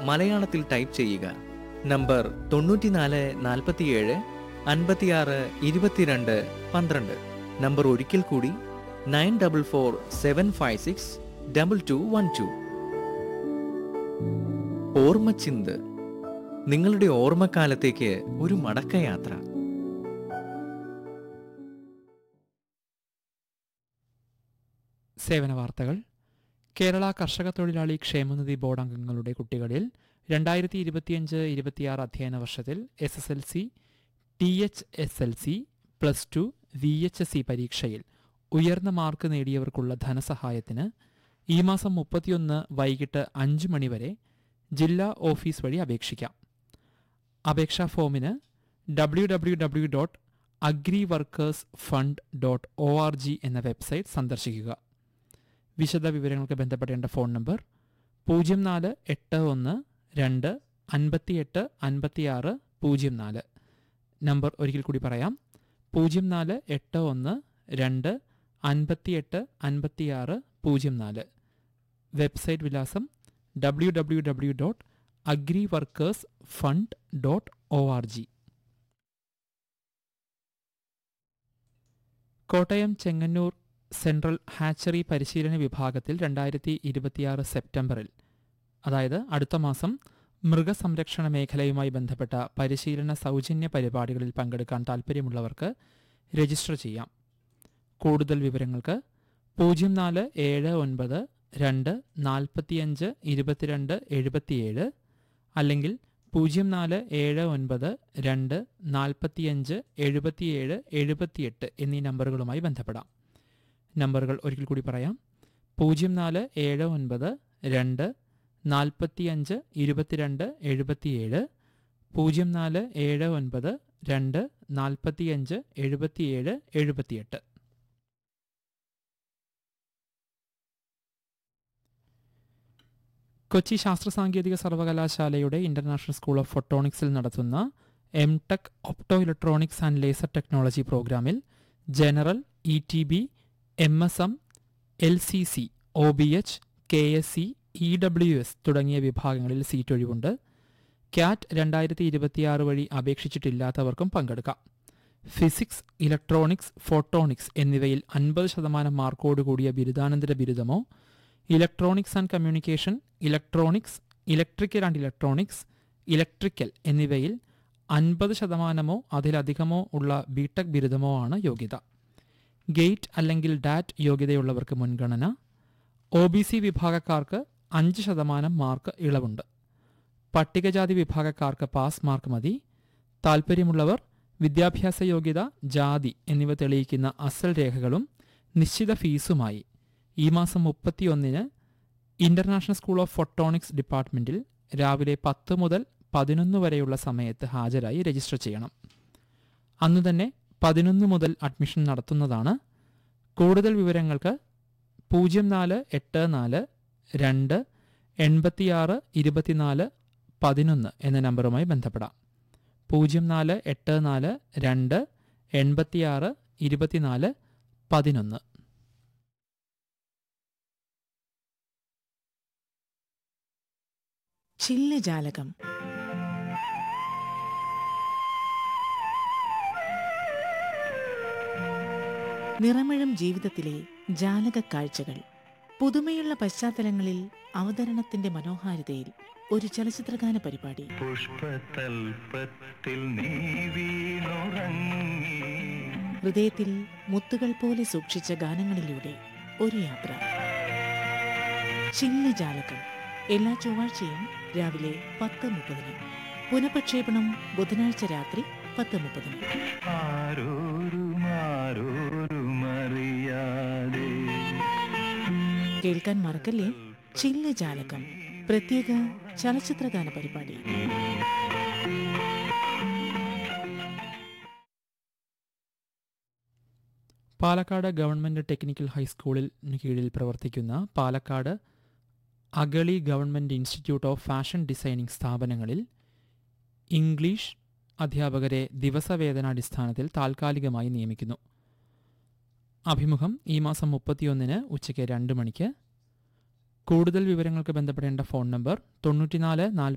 മലയാളത്തിൽ ടൈപ്പ് ചെയ്യുക നമ്പർ തൊണ്ണൂറ്റിനാല് നാൽപ്പത്തിയേഴ് അൻപത്തിയാറ് ഇരുപത്തിരണ്ട് പന്ത്രണ്ട് നമ്പർ ഒരിക്കൽ കൂടി nine double four seven five six double two one two ഓർമ്മച്ചിന്ത് നിങ്ങളുടെ ഓർമ്മക്കാലത്തേക്ക് ഒരു മടക്കയാത്ര സേവന വാർത്തകൾ കേരള കർഷക തൊഴിലാളി ക്ഷേമനിധി ബോർഡ് അംഗങ്ങളുടെ കുട്ടികളിൽ രണ്ടായിരത്തി ഇരുപത്തിയഞ്ച് ഇരുപത്തിയാറ് അധ്യയന വർഷത്തിൽ S S L C T H S L C plus two V H S C പരീക്ഷയിൽ ഉയർന്ന മാർക്ക് നേടിയവർക്കുള്ള ധനസഹായത്തിന് ഈ മാസം മുപ്പത്തിയൊന്ന് വൈകിട്ട് അഞ്ച് മണിവരെ ജില്ലാ ഓഫീസ് വഴി അപേക്ഷിക്കാം അപേക്ഷാ ഫോമിന് W W W dot agri workers fund dot O R G എന്ന വെബ്സൈറ്റ് സന്ദർശിക്കുക വിശദ വിവരങ്ങൾക്ക് ബന്ധപ്പെടേണ്ട ഫോൺ നമ്പർ പൂജ്യം നാല് എട്ട് ഒന്ന് രണ്ട് അൻപത്തിയെട്ട് അൻപത്തിയാറ് പൂജ്യം നാല് നമ്പർ ഒരിക്കൽ കൂടി പറയാം പൂജ്യം നാല് എട്ട് ഒന്ന് രണ്ട് അൻപത്തിയെട്ട് അൻപത്തിയാറ് പൂജ്യം നാല് വെബ്സൈറ്റ് വിലാസം W W W dot agri workers fund dot O R G Kottayam Chengannur central hatchery പരിശീലന വിഭാഗത്തിൽ രണ്ടായിരത്തി ഇരുപത്തിയാറ് സെപ്റ്റംബറിൽ അതായത് അടുത്ത മാസം മൃഗസംരക്ഷണ മേഖലയുമായി ബന്ധപ്പെട്ട പരിശീലന സൗജന്യ പരിപാടികളിൽ പങ്കെടുക്കാൻ താൽപ്പര്യമുള്ളവർക്ക് രജിസ്റ്റർ ചെയ്യാം കൂടുതൽ വിവരങ്ങൾക്ക് പൂജ്യം നാല് ഏഴ് ഒൻപത് രണ്ട് നാൽപ്പത്തിയഞ്ച് ഇരുപത്തിരണ്ട് എഴുപത്തിയേഴ് അല്ലെങ്കിൽ പൂജ്യം നാല് ഏഴ് ഒൻപത് രണ്ട് നാൽപ്പത്തിയഞ്ച് എഴുപത്തിയേഴ് എഴുപത്തിയെട്ട് എന്നീ നമ്പറുകളുമായി ബന്ധപ്പെടാം നമ്പറുകൾ ഒരിക്കൽ കൂടി പറയാം പൂജ്യം നാല് ഏഴ് ഒൻപത് രണ്ട് നാൽപ്പത്തിയഞ്ച് ഇരുപത്തിരണ്ട് എഴുപത്തിയേഴ് പൂജ്യം നാല് ഏഴ് ഒൻപത് രണ്ട് നാൽപ്പത്തിയഞ്ച് എഴുപത്തിയേഴ് എഴുപത്തിയെട്ട് കൊച്ചി ശാസ്ത്ര സാങ്കേതിക സർവകലാശാലയുടെ ഇന്റർനാഷണൽ സ്കൂൾ ഓഫ് ഫോട്ടോണിക്സിൽ നടത്തുന്ന M tech optoelectronics and laser technology പ്രോഗ്രാമിൽ general E T B M S M L C C O B H K S C E W S തുടങ്ങിയ വിഭാഗങ്ങളിൽ സീറ്റ് ഒഴിവുണ്ട് ക്യാറ്റ് രണ്ടായിരത്തി ഇരുപത്തിയാറ് വഴി അപേക്ഷിച്ചിട്ടില്ലാത്തവർക്കും പങ്കെടുക്കാം ഫിസിക്സ് ഇലക്ട്രോണിക്സ് ഫോട്ടോണിക്സ് എന്നിവയിൽ അൻപത് ശതമാനം മാർക്കോട് കൂടിയ ബിരുദാനന്തര ബിരുദമോ electronics and communication electronics electrical and electronics electrical എന്നിവയിൽ അൻപത് ശതമാനമോ അതിലധികമോ ഉള്ള ബിടെക് ബിരുദമോ ആണ് യോഗ്യത ഗേറ്റ് അല്ലെങ്കിൽ ഡാറ്റ് യോഗ്യതയുള്ളവർക്ക് മുൻഗണന ഒ ബി സി വിഭാഗക്കാർക്ക് അഞ്ച് ശതമാനം മാർക്ക് ഇളവുണ്ട് പട്ടികജാതി വിഭാഗക്കാർക്ക് പാസ് മാർക്ക് മതി താൽപ്പര്യമുള്ളവർ വിദ്യാഭ്യാസ യോഗ്യത ജാതി എന്നിവ തെളിയിക്കുന്ന അസൽ രേഖകളും നിശ്ചിത ഫീസുമായി ഈ മാസം മുപ്പത്തിയൊന്നിന് ഇന്റർനാഷണൽ സ്കൂൾ ഓഫ് ഫോട്ടോണിക്സ് ഡിപ്പാർട്ട്മെന്റിൽ രാവിലെ പത്ത് മുതൽ പതിനൊന്ന് വരെയുള്ള സമയത്ത് ഹാജരായി രജിസ്റ്റർ ചെയ്യണം അന്നു തന്നെ പതിനൊന്ന് മുതൽ അഡ്മിഷൻ നടത്തുന്നതാണ് കൂടുതൽ വിവരങ്ങൾക്ക് പൂജ്യം നാല് എട്ട് നാല് രണ്ട് എൺപത്തിയാറ് ഇരുപത്തിനാല് പതിനൊന്ന് എന്ന നമ്പറുമായി ബന്ധപ്പെടാം പൂജ്യം നാല് എട്ട് നാല് രണ്ട് എൺപത്തിയാറ് ഇരുപത്തിനാല് പതിനൊന്ന് ചില്ലജാലകം നിറമിഴും ജീവിതത്തിലെ ജാലക കാഴ്ചകൾ പുതുമയുള്ള പശ്ചാത്തലങ്ങളിൽ അവതരണത്തിന്റെ മനോഹാരിതയിൽ ഒരു ചലച്ചിത്രഗാന പരിപാടി പുഷ്പതൽപത്തിൽ നീ വീണുറങ്ങി ഹൃദയത്തിൽ മുത്തുകൾ പോലെ സൂക്ഷിച്ച ഗാനങ്ങളിലൂടെ ഒരു യാത്ര ചില്ലജാലകം എല്ലാ ചൊവ്വാഴ്ചയും രാവിലെ പത്ത് മുപ്പതിന് പുനഃപ്രക്ഷേപണം ബുധനാഴ്ച രാത്രി പത്ത് മുപ്പതിന് ആരോരും ആരോരും അറിയാതെ കേൾക്കാൻ മറക്കല്ലേ ചില്ലജാലകം പ്രത്യേക ചലച്ചിത്രഗാന പരിപാടി പാലക്കാട് ഗവൺമെന്റ് ടെക്നിക്കൽ ഹൈസ്കൂളിന് കീഴിൽ പ്രവർത്തിക്കുന്ന Palakkad Agali government institute of fashion designing സ്ഥാപനങ്ങളിൽ ഇംഗ്ലീഷ് അധ്യാപകരെ ദിവസവേതനാടിസ്ഥാനത്തിൽ താൽക്കാലികമായി നിയമിക്കുന്നു അഭിമുഖം ഈ മാസം മുപ്പത്തിയൊന്നിന് ഉച്ചയ്ക്ക് രണ്ട് മണിക്ക് കൂടുതൽ വിവരങ്ങൾക്ക് ബന്ധപ്പെടേണ്ട ഫോൺ നമ്പർ തൊണ്ണൂറ്റിനാല്